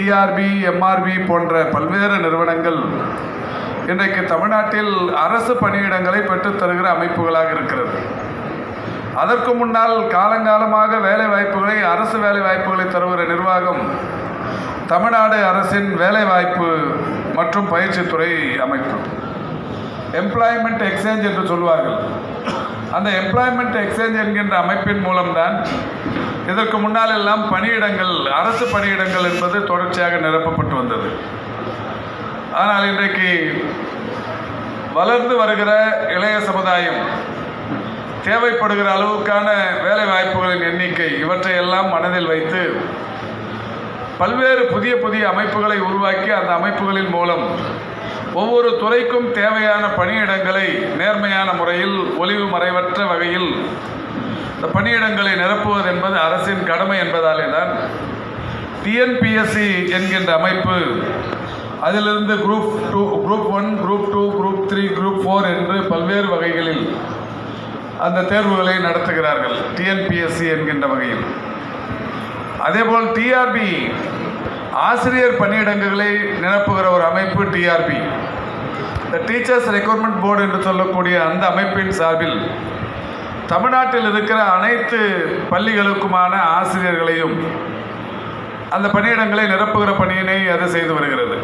TRP MRP போன்ற பல்வேறு நிறுவனங்கள் இன்றைக்கு தமிழ்நாட்டில் அரசு பணியிடங்களை பெற்றுத் தருகிற அமைப்புகளாக இருக்கிறது அதற்கு முன்னால் காலங்காலமாக வேலை வாய்ப்புகளை அரசு வேலை வாய்ப்புகளை தருகிற நிர்வாகம் தமிழ்நாடு அரசின் வேலைவாய்ப்பு மற்றும் பயிற்சித்துறை அமைப்பு எம்ப்ளாய்மெண்ட் எக்ஸ்சேஞ்ச் என்று சொல்வார்கள் அந்த எம்ப்ளாய்மெண்ட் எக்ஸ்சேஞ்ச் என்கின்ற அமைப்பின் மூலம்தான் இதற்கு முன்னால் எல்லாம் பணியிடங்கள் அரசு பணியிடங்கள் என்பது தொடர்ச்சியாக நிரப்பப்பட்டு வந்தது ஆனால் இன்றைக்கு வளர்ந்து வருகிற இளைய சமுதாயம் தேவைப்படுகிற அளவுக்கான வேலை வாய்ப்புகளின் எண்ணிக்கை இவற்றையெல்லாம் மனதில் வைத்து பல்வேறு புதிய புதிய அமைப்புகளை உருவாக்கி அந்த அமைப்புகளின் மூலம் ஒவ்வொரு துறைக்கும் தேவையான பணியிடங்களை நேர்மையான முறையில் ஒளிவு மறைவற்ற வகையில் இந்த பணியிடங்களை நிரப்புவது என்பது அரசின் கடமை என்பதாலே தான் டிஎன்பிஎஸ்சி என்கின்ற அமைப்பு அதிலிருந்து group two group one group two group three group four என்று பல்வேறு வகைகளில் அந்த தேர்வுகளை நடத்துகிறார்கள் டிஎன்பிஎஸ்சி என்கின்ற வகையில் அதேபோல் டிஆர்பி ஆசிரியர் பணியிடங்களை நிரப்புகிற ஒரு அமைப்பு டிஆர்பி இந்த டீச்சர்ஸ் ரெக்ரூட்மெண்ட் போர்டு என்று சொல்லக்கூடிய அந்த அமைப்பின் சார்பில் தமிழ்நாட்டில் இருக்கிற அனைத்து பள்ளிகளுக்குமான ஆசிரியர்களையும் அந்த பணியிடங்களை நிரப்புகிற பணியினை அது செய்து வருகிறது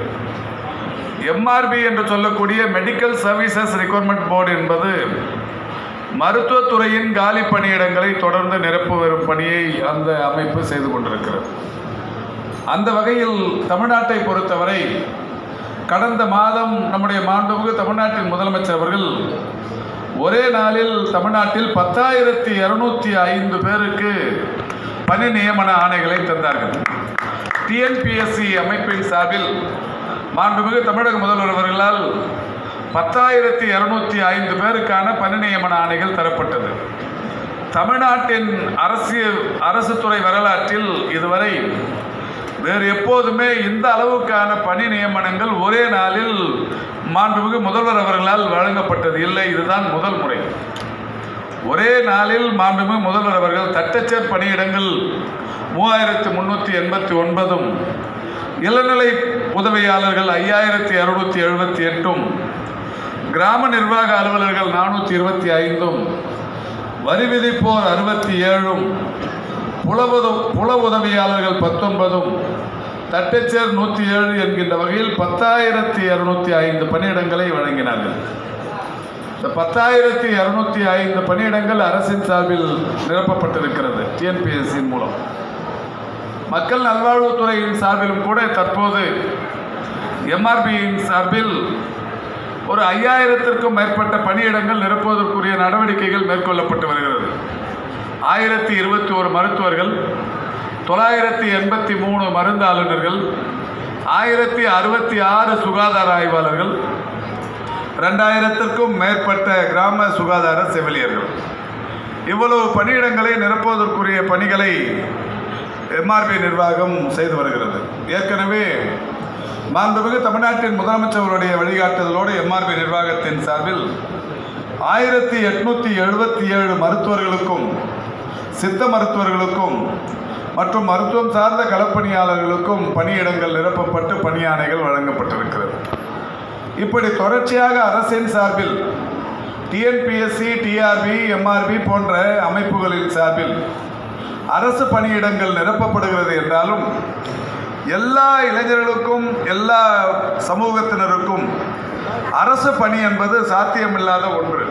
எம்ஆர்பி என்று சொல்லக்கூடிய மெடிக்கல் சர்வீசஸ் ரெக்ரூட்மெண்ட் போர்டு என்பது மருத்துவத்துறையின் காலி பணியிடங்களை தொடர்ந்து நிரப்பு வரும் பணியை அந்த அமைப்பு செய்து கொண்டிருக்கிறது அந்த வகையில் தமிழ்நாட்டை பொறுத்தவரை கடந்த மாதம் நம்முடைய மாண்புமிகு தமிழ்நாட்டின் முதலமைச்சர் அவர்கள் ஒரே நாளில் தமிழ்நாட்டில் பத்தாயிரத்தி இரநூத்தி ஐந்து பேருக்கு பணி நியமன ஆணைகளை தந்தார்கள் டிஎன்பிஎஸ்சி அமைப்பின் சார்பில் மாண்புமிகு தமிழக முதல்வர் அவர்களால் பத்தாயிரத்தி இரநூத்தி ஐந்து பேருக்கான பணி நியமன ஆணைகள் தரப்பட்டது தமிழ்நாட்டின் அரசியல் அரசு துறை வரலாற்றில் இதுவரை வேறு எப்போதுமே இந்த அளவுக்கான பணி நியமனங்கள் ஒரே நாளில் மாண்புமிகு முதல்வர் அவர்களால் வழங்கப்பட்டது இல்லை இதுதான் முதல் முறை ஒரே நாளில் மாண்புமிகு முதல்வர் அவர்கள் தட்டச்சர் பணியிடங்கள் மூவாயிரத்து முன்னூற்றி எண்பத்தி ஒன்பதும் இளநிலை உதவியாளர்கள் ஐயாயிரத்தி இரநூத்தி எழுபத்தி எட்டும் கிராம நிர்வாக அலுவலர்கள் நானூற்றி இருபத்தி ஐந்தும் வரி விதிப்போர் அறுபத்தி ஏழும் புலவுத புல உதவியாளர்கள் பத்தொன்பதும் தட்டச்சேர் நூற்றி ஏழு என்கின்ற வகையில் பத்தாயிரத்தி இரநூத்தி ஐந்து பணியிடங்களை வழங்கினார்கள் இந்த பத்தாயிரத்தி இரநூத்தி ஐந்து பணியிடங்கள் அரசின் சார்பில் நிரப்பப்பட்டிருக்கிறது டிஎன்பிஎஸ்சியின் மூலம் மக்கள் நல்வாழ்வுத்துறையின் சார்பிலும் கூட தற்போது எம்ஆர்பியின் சார்பில் ஒரு ஐயாயிரத்திற்கும் மேற்பட்ட பணியிடங்கள் நிரப்புவதற்குரிய நடவடிக்கைகள் மேற்கொள்ளப்பட்டு வருகிறது ஆயிரத்தி இருபத்தி ஒரு மருத்துவர்கள் தொள்ளாயிரத்தி எண்பத்தி மூணு மருந்தாளுநர்கள் ஆயிரத்தி அறுபத்தி ஆறு சுகாதார ஆய்வாளர்கள் ரெண்டாயிரத்திற்கும் மேற்பட்ட கிராம சுகாதார செவிலியர்கள் இவ்வளவு பணியிடங்களை நிரப்புவதற்குரிய பணிகளை எம்ஆர்பி நிர்வாகம் செய்து வருகிறது ஏற்கனவே மாண்புமிகு தமிழ்நாட்டின் முதலமைச்சர்களுடைய வழிகாட்டுதலோடு எம்ஆர்பி நிர்வாகத்தின் சார்பில் ஆயிரத்தி எட்நூற்றி எழுபத்தி ஏழு மருத்துவர்களுக்கும் சித்த மருத்துவர்களுக்கும் மற்றும் மருத்துவம் சார்ந்த களப்பணியாளர்களுக்கும் பணியிடங்கள் நிரப்பப்பட்டு பணியாணைகள் வழங்கப்பட்டிருக்கிறது இப்படி தொடர்ச்சியாக அரசின் சார்பில் டிஎன்பிஎஸ்சி டிஆர்பி எம்ஆர்பி போன்ற அமைப்புகளின் சார்பில் அரசு பணியிடங்கள் நிரப்பப்படுகிறது என்றாலும் எல்லா இளைஞர்களுக்கும் எல்லா சமூகத்தினருக்கும் அரசு பணி என்பது சாத்தியமில்லாத ஒன்று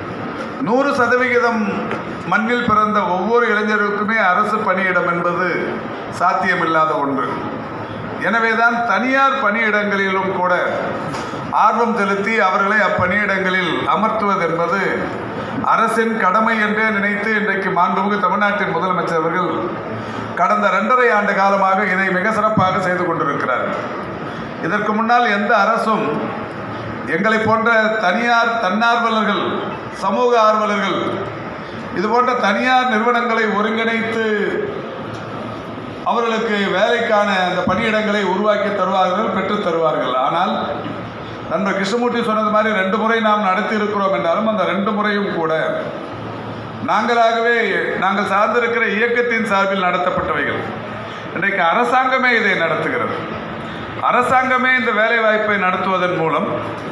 நூறு சதவிகிதம் மண்ணில் பிறந்த ஒவ்வொரு இளைஞருக்குமே அரசு பணியிடம் என்பது சாத்தியமில்லாத ஒன்று எனவேதான் தனியார் பணியிடங்களிலும் கூட ஆர்வம் செலுத்தி அவர்களை அப்பணியிடங்களில் அமர்த்துவது என்பது அரசின் கடமை என்றே நினைத்து இன்றைக்கு மாண்புமிகு தமிழ்நாட்டின் முதலமைச்சர் அவர்கள் கடந்த ரெண்டரை ஆண்டு காலமாக இதை மிக சிறப்பாக செய்து கொண்டிருக்கிறார்கள் இதற்கு முன்னால் எந்த அரசும் எங்களை போன்ற தனியார் தன்னார்வலர்கள் சமூக ஆர்வலர்கள் இது போன்ற தனியார் நிறுவனங்களை ஒருங்கிணைத்து அவர்களுக்கு வேலைக்கான அந்த பணியிடங்களை உருவாக்கி தருவார்கள் பெற்றுத் தருவார்கள் ஆனால் நண்பர் கிருஷ்ணமூர்த்தி சொன்னது மாதிரி ரெண்டு முறை நாம் நடத்தி இருக்கிறோம் என்றாலும் அந்த ரெண்டு முறையும் கூட நாங்களாகவே நாங்கள் சார்ந்திருக்கிற இயக்கத்தின் சார்பில் நடத்தப்பட்டவைகள் இன்றைக்கு அரசாங்கமே இதை நடத்துகிறது அரசாங்கமே இந்த வேலைவாய்ப்பை நடத்துவதன் மூலம்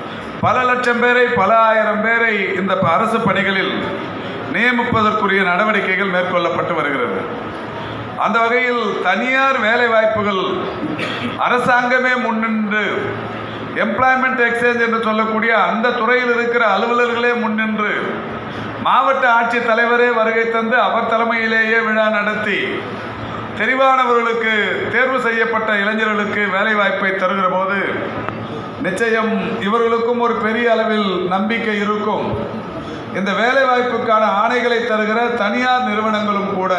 பல லட்சம் பேரை பல ஆயிரம் பேரை இந்த ப- அரசு பணிகளில் நியமிப்பதற்குரிய நடவடிக்கைகள் மேற்கொள்ளப்பட்டு வருகிறது அந்த வகையில் தனியார் வேலை வாய்ப்புகள் அரசாங்கமே முன்னின்று எம்ப்ளாய்மெண்ட் எக்ஸ்சேஞ்ச் என்று சொல்லக்கூடிய அந்த துறையில் இருக்கிற அலுவலர்களே முன்னின்று மாவட்ட ஆட்சித் தலைவரே வருகை தந்து அவர் தலைமையிலேயே விழா நடத்தி தெரிவானவர்களுக்கு தேர்வு செய்யப்பட்ட இளைஞர்களுக்கு வேலைவாய்ப்பை தருகிற போது நிச்சயம் இவர்களுக்கும் ஒரு பெரிய அளவில் நம்பிக்கை இருக்கும் இந்த வேலைவாய்ப்புக்கான ஆணைகளை தருகிற தனியார் நிறுவனங்களும் கூட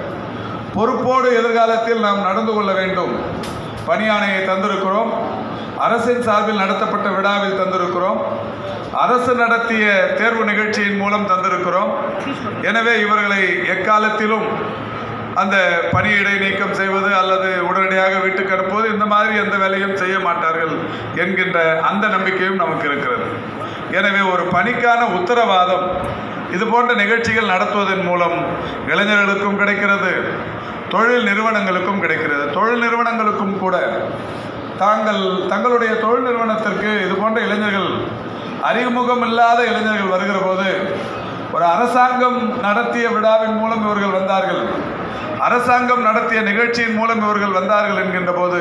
பொறுப்போடு எதிர்காலத்தில் நாம் நடந்து கொள்ள வேண்டும் பணி ஆணையை தந்திருக்கிறோம் அரசின் சார்பில் நடத்தப்பட்ட விழாவில் தந்திருக்கிறோம் அரசு நடத்திய தேர்வு நிகழ்ச்சியின் மூலம் தந்திருக்கிறோம் எனவே இவர்களை எக்காலத்திலும் அந்த பணியிடை நீக்கம் செய்வது அல்லது உடனடியாக வீட்டுக்கு அனுப்புவது இந்த மாதிரி எந்த வேலையும் செய்ய மாட்டார்கள் என்கின்ற அந்த நம்பிக்கையும் நமக்கு இருக்கிறது எனவே ஒரு பணிக்கான உத்தரவாதம் இது போன்ற நிகழ்ச்சிகள் நடத்துவதன் மூலம் இளைஞர்களுக்கும் கிடைக்கிறது தொழில் நிறுவனங்களுக்கும் கிடைக்கிறது தொழில் நிறுவனங்களுக்கும் கூட தாங்கள் தங்களுடைய தொழில் நிறுவனத்திற்கு இது போன்ற இளைஞர்கள் அறிமுகம் இல்லாத இளைஞர்கள் வருகிற போது ஒரு அரசாங்கம் நடத்திய விழாவின் மூலம் இவர்கள் வந்தார்கள் அரசாங்கம் நடத்திய நிகழ்ச்சியின் மூலம் இவர்கள் வந்தார்கள் என்கின்ற போது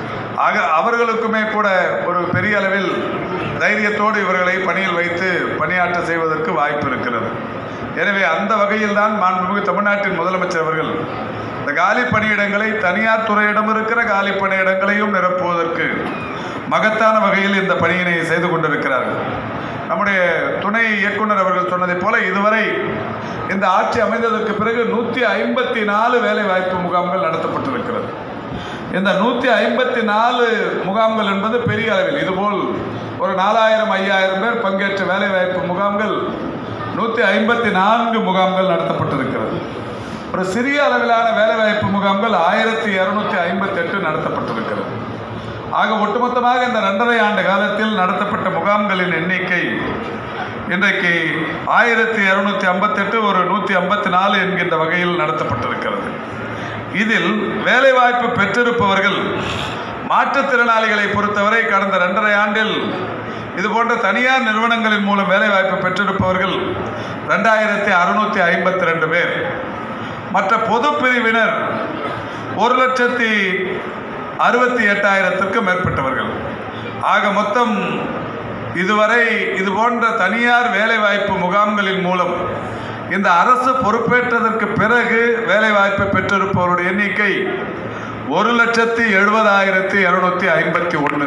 ஆக அவர்களுக்குமே கூட ஒரு பெரிய அளவில் தைரியத்தோடு இவர்களை பணியில் வைத்து பணியாற்ற செய்வதற்கு வாய்ப்பு இருக்கிறது எனவே அந்த வகையில் தான் மாண்புமிகு தமிழ்நாட்டின் முதலமைச்சர் அவர்கள் இந்த காலி பணியிடங்களை தனியார் துறையிடம் இருக்கிற காலி பணியிடங்களையும் நிரப்புவதற்கு மகத்தான வகையில் இந்த பணியினை செய்து கொண்டிருக்கிறார்கள் நம்முடைய துணை இயக்குனர் அவர்கள் சொன்னதைப் போல இதுவரை இந்த ஆட்சி அமைந்ததற்கு பிறகு நூற்றி ஐம்பத்தி நாலு வேலை வாய்ப்பு முகாம்கள் நடத்தப்பட்டிருக்கிறது இந்த நூற்றி ஐம்பத்தி நாலு முகாம்கள் என்பது பெரிய அளவில் இதுபோல் ஒரு நாலாயிரம் ஐயாயிரம் பேர் பங்கேற்ற வேலைவாய்ப்பு முகாம்கள் நூற்றி ஐம்பத்தி நான்கு முகாம்கள் நடத்தப்பட்டிருக்கிறது ஒரு சிறிய அளவிலான வேலைவாய்ப்பு முகாம்கள் ஆயிரத்தி இரநூத்தி ஐம்பத்தெட்டு நடத்தப்பட்டிருக்கிறது ஆக ஒட்டுமொத்தமாக இந்த ரெண்டரை ஆண்டு காலத்தில் நடத்தப்பட்ட முகாம்களின் எண்ணிக்கை இன்றைக்கு ஆயிரத்தி இரநூத்தி ஐம்பத்தெட்டு ஒரு நூற்றி ஐம்பத்தி நாலு என்கின்ற வகையில் நடத்தப்பட்டிருக்கிறது இதில் வேலைவாய்ப்பு பெற்றிருப்பவர்கள் மாற்றுத்திறனாளிகளை பொறுத்தவரை கடந்த ரெண்டரை ஆண்டில் இது போன்ற தனியார் நிறுவனங்களின் மூலம் வேலைவாய்ப்பு பெற்றிருப்பவர்கள் ரெண்டாயிரத்தி அறுநூற்றி ஐம்பத்தி ரெண்டு பேர் மற்ற பொது பிரிவினர் ஒரு லட்சத்தி அறுபத்தி எட்டாயிரத்திற்கும் மேற்பட்டவர்கள் ஆக மொத்தம் இதுவரை இது போன்ற தனியார் வேலைவாய்ப்பு முகாம்களின் மூலம் இந்த அரசு பொறுப்பேற்றதற்கு பிறகு வேலைவாய்ப்பு பெற்றிருப்பவருடைய எண்ணிக்கை ஒரு லட்சத்தி எழுபதாயிரத்தி இருநூத்தி ஐம்பத்தி ஒன்று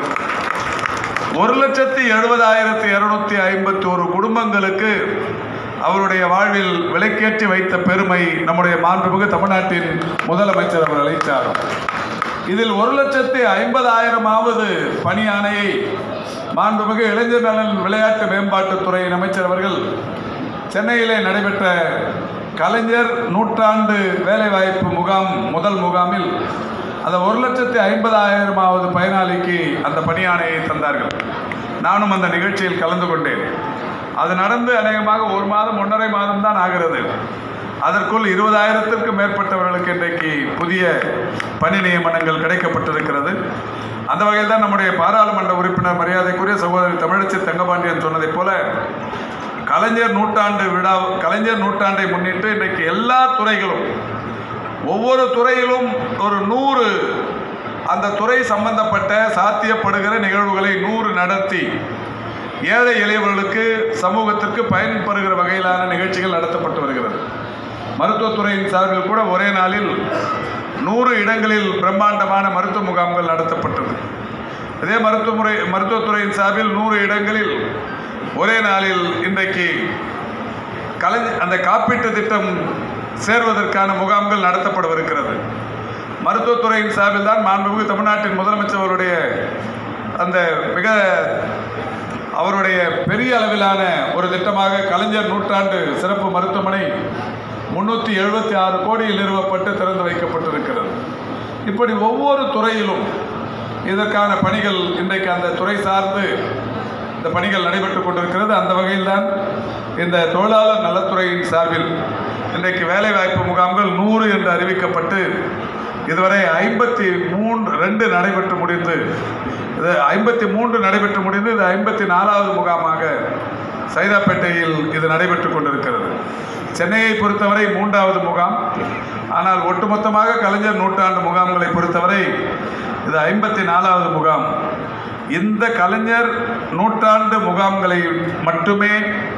ஒரு லட்சத்தி எழுபதாயிரத்தி இருநூத்தி ஐம்பத்தி ஒரு குடும்பங்களுக்கு அவருடைய வாழ்வில் விலைக்கேற்றி வைத்த பெருமை நம்முடைய மாண்புமிகு தமிழ்நாட்டின் முதலமைச்சர் அவர்களை சாரும் இதில் ஒரு லட்சத்தி ஐம்பதாயிரமாவது பணி ஆணையை மாண்புமிகு இளைஞர் நலன் விளையாட்டு மேம்பாட்டுத்துறையின் அமைச்சர் அவர்கள் சென்னையிலே நடைபெற்ற கலைஞர் நூற்றாண்டு வேலைவாய்ப்பு முகாம் முதல் முகாமில் அந்த ஒரு லட்சத்தி ஐம்பதாயிரமாவது பயனாளிக்கு அந்த பணியாணையை தந்தார்கள் நானும் அந்த நிகழ்ச்சியில் கலந்து கொண்டேன் அது நடந்து அநேகமாக ஒரு மாதம் ஒன்றரை மாதம் தான் ஆகிறது அதற்குள் இருபதாயிரத்திற்கும் மேற்பட்டவர்களுக்கு இன்றைக்கு புதிய பணி நியமனங்கள் கிடைக்கப்பட்டிருக்கிறது அந்த வகையில் தான் நம்முடைய பாராளுமன்ற உறுப்பினர் மரியாதைக்குரிய சகோதரி தமிழச்சி தங்கபாண்டியன் சொன்னதைப் போல கலைஞர் நூற்றாண்டு விழா கலைஞர் நூற்றாண்டை முன்னிட்டு இன்றைக்கு எல்லா துறைகளும் ஒவ்வொரு துறையிலும் ஒரு நூறு அந்த துறை சம்பந்தப்பட்ட சாத்தியப்படுகிற நிகழ்வுகளை நூறு நடத்தி ஏழை எளியவர்களுக்கு சமூகத்திற்கு பயன்பெறுகிற வகையிலான நிகழ்ச்சிகள் நடத்தப்பட்டு வருகிறது மருத்துவத்துறையின் சார்பில் கூட ஒரே நாளில் நூறு இடங்களில் பிரம்மாண்டமான மருத்துவ முகாம்கள் நடத்தப்பட்டது இதே மருத்துவமுறை மருத்துவத்துறையின் சார்பில் நூறு இடங்களில் ஒரே நாளில் இன்றைக்கு கலை அந்த காப்பீட்டு திட்டம் சேர்வதற்கான முகாம்கள் நடத்தப்படவிருக்கிறது மருத்துவத்துறையின் சார்பில் தான் மாண்புமிகு தமிழ்நாட்டின் முதலமைச்சர் அவருடைய அந்த மிக அவருடைய பெரிய அளவிலான ஒரு திட்டமாக கலைஞர் நூற்றாண்டு சிறப்பு மருத்துவமனை முன்னூற்றி எழுபத்தி ஆறு கோடியில் நிறுவப்பட்டு திறந்து வைக்கப்பட்டிருக்கிறது இப்படி ஒவ்வொரு துறையிலும் இதற்கான பணிகள் இன்றைக்கு அந்த துறை சார்ந்து இந்த பணிகள் நடைபெற்று கொண்டிருக்கிறது அந்த வகையில்தான் இந்த தொழிலாளர் நலத்துறையின் சார்பில் இன்றைக்கு வேலைவாய்ப்பு முகாம்கள் நூறு என்று அறிவிக்கப்பட்டு இதுவரை ஐம்பத்தி மூன்று ரெண்டு நடைபெற்று முடிந்து இது ஐம்பத்தி மூன்று நடைபெற்று முடிந்து இது ஐம்பத்தி நாலாவது முகாமாக சைதாப்பேட்டையில் இது நடைபெற்று கொண்டிருக்கிறது சென்னையை பொறுத்தவரை மூன்றாவது முகாம் ஆனால் ஒட்டுமொத்தமாக கலைஞர் நூற்றாண்டு முகாம்களை பொறுத்தவரை இது ஐம்பத்தி நாலாவது முகாம் இந்த கலைஞர் நூற்றாண்டு முகாம்களை மட்டுமே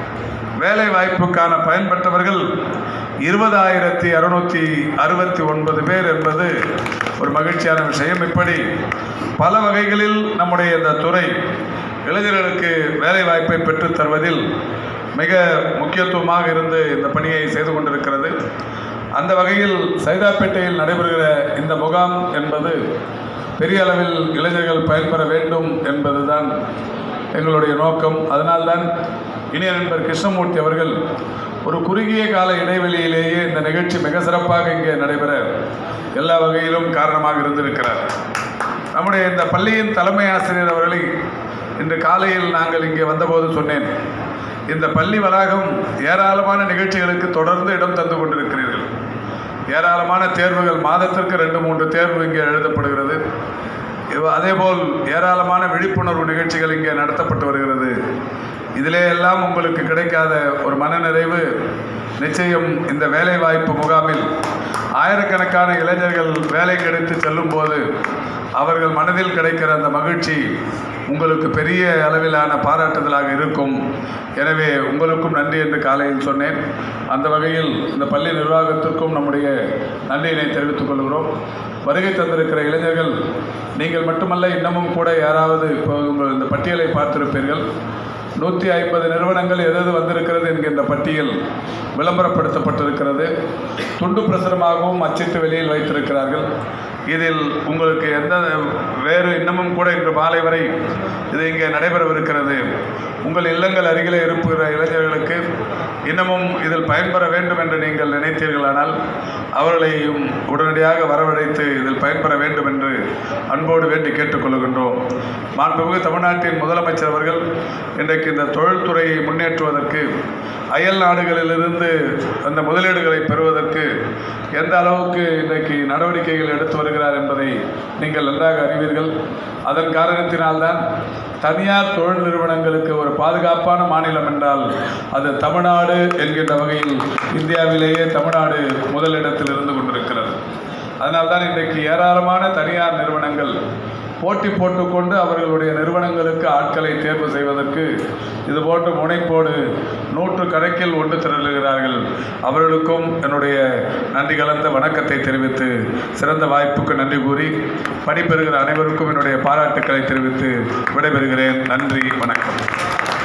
வேலை வாய்ப்புக்கான பயன்பெற்றவர்கள் இருபதாயிரத்தி அறுநூற்றி அறுபத்தி ஒன்பது பேர் என்பது ஒரு மகிழ்ச்சியான விஷயம் இப்படி பல வகைகளில் நம்முடைய இந்த துறை இளைஞர்களுக்கு வேலை வாய்ப்பை பெற்றுத் தருவதில் மிக முக்கியத்துவமாக இருந்து இந்த பணியை செய்து கொண்டிருக்கிறது அந்த வகையில் சைதாப்பேட்டையில் நடைபெறுகிற இந்த முகாம் என்பது பெரிய அளவில் இளைஞர்கள் பயன்பெற வேண்டும் என்பதுதான் எங்களுடைய நோக்கம் அதனால்தான் இனிய நண்பர் கிருஷ்ணமூர்த்தி அவர்கள் ஒரு குறுகிய கால இடைவெளியிலேயே இந்த நிகழ்ச்சி மிக சிறப்பாக இங்கே நடைபெற எல்லா வகையிலும் காரணமாக இருந்திருக்கிறார் நம்முடைய இந்த பள்ளியின் தலைமை ஆசிரியர் அவர்களை இன்று காலையில் நாங்கள் இங்கே வந்தபோது சொன்னேன் இந்த பள்ளி வளாகம் ஏராளமான நிகழ்ச்சிகளுக்கு தொடர்ந்து இடம் தந்து கொண்டிருக்கிறீர்கள் ஏராளமான தேர்வுகள் மாதத்திற்கு ரெண்டு மூன்று தேர்வு இங்கே எழுதப்படுகிறது இவ- அதேபோல் ஏராளமான விழிப்புணர்வு நிகழ்ச்சிகள் இங்கே நடத்தப்பட்டு வருகிறது இதிலே எல்லாம் உங்களுக்கு கிடைக்காத ஒரு மனநிறைவு நிச்சயம் இந்த வேலைவாய்ப்பு முகாமில் ஆயிரக்கணக்கான இளைஞர்கள் வேலை கிடைத்து செல்லும்போது அவர்கள் மனதில் கிடைக்கிற அந்த மகிழ்ச்சி உங்களுக்கு பெரிய அளவிலான பாராட்டுதலாக இருக்கும் எனவே உங்களுக்கும் நன்றி என்று காலையில் சொன்னேன் அந்த வகையில் இந்த பள்ளி நிர்வாகத்திற்கும் நம்முடைய நன்றியினை தெரிவித்துக் கொள்கிறோம் வருகை தந்திருக்கிற இளைஞர்கள் நீங்கள் மட்டுமல்ல இன்னமும் கூட யாராவது இப்போ உங்கள் இந்த பட்டியலை பார்த்திருப்பீர்கள் நூற்றி ஐம்பது நிறுவனங்கள் எது எது வந்திருக்கிறது என்கின்ற பட்டியல் விளம்பரப்படுத்தப்பட்டிருக்கிறது துண்டு பிரசுரமாகவும் அச்சிட்டு வெளியில் வைத்திருக்கிறார்கள் இதில் உங்களுக்கு எந்த வேறு இன்னமும் கூட இன்று மாலை வரை இது இங்கே நடைபெறவிருக்கிறது உங்கள் இல்லங்கள் அருகிலே இருப்புகிற இளைஞர்களுக்கு இன்னமும் இதில் பயன்பெற வேண்டும் என்று நீங்கள் நினைத்தீர்களானால் அவர்களையும் உடனடியாக வரவழைத்து இதில் பயன்பெற வேண்டும் என்று அன்போடு வேண்டி கேட்டுக்கொள்கின்றோம் மாண்புமிகு தமிழ்நாட்டின் முதலமைச்சர் அவர்கள் இன்றைக்கு இந்த தொழில்துறையை முன்னேற்றுவதற்கு அயல் நாடுகளிலிருந்து அந்த முதலீடுகளை பெறுவதற்கு எந்த அளவுக்கு இன்றைக்கு நடவடிக்கைகள் எடுத்து வருகிறார் என்பதை நீங்கள் நன்றாக அறிவீர்கள் அதன் காரணத்தினால்தான் தனியார் தொழில் நிறுவனங்களுக்கு ஒரு பாதுகாப்பான மாநிலம் என்றால் அது தமிழ்நாடு என்கின்ற வகையில் இந்தியாவிலேயே தமிழ்நாடு முதலிடத்தில் இருந்து கொண்டிருக்கிறது அதனால்தான் இன்றைக்கு ஏராளமான தனியார் நிறுவனங்கள் போட்டி போட்டுக்கொண்டு அவர்களுடைய நிறுவனங்களுக்கு ஆட்களை தேர்வு செய்வதற்கு இதுபோன்ற முனைப்போடு நூற்று கணக்கில் ஒன்று திரளுகிறார்கள் அவர்களுக்கும் என்னுடைய நன்றி கலந்த வணக்கத்தை தெரிவித்து சிறந்த வாய்ப்புக்கு நன்றி கூறி பணிபெறுகிற அனைவருக்கும் என்னுடைய பாராட்டுக்களை தெரிவித்து விடைபெறுகிறேன் நன்றி வணக்கம்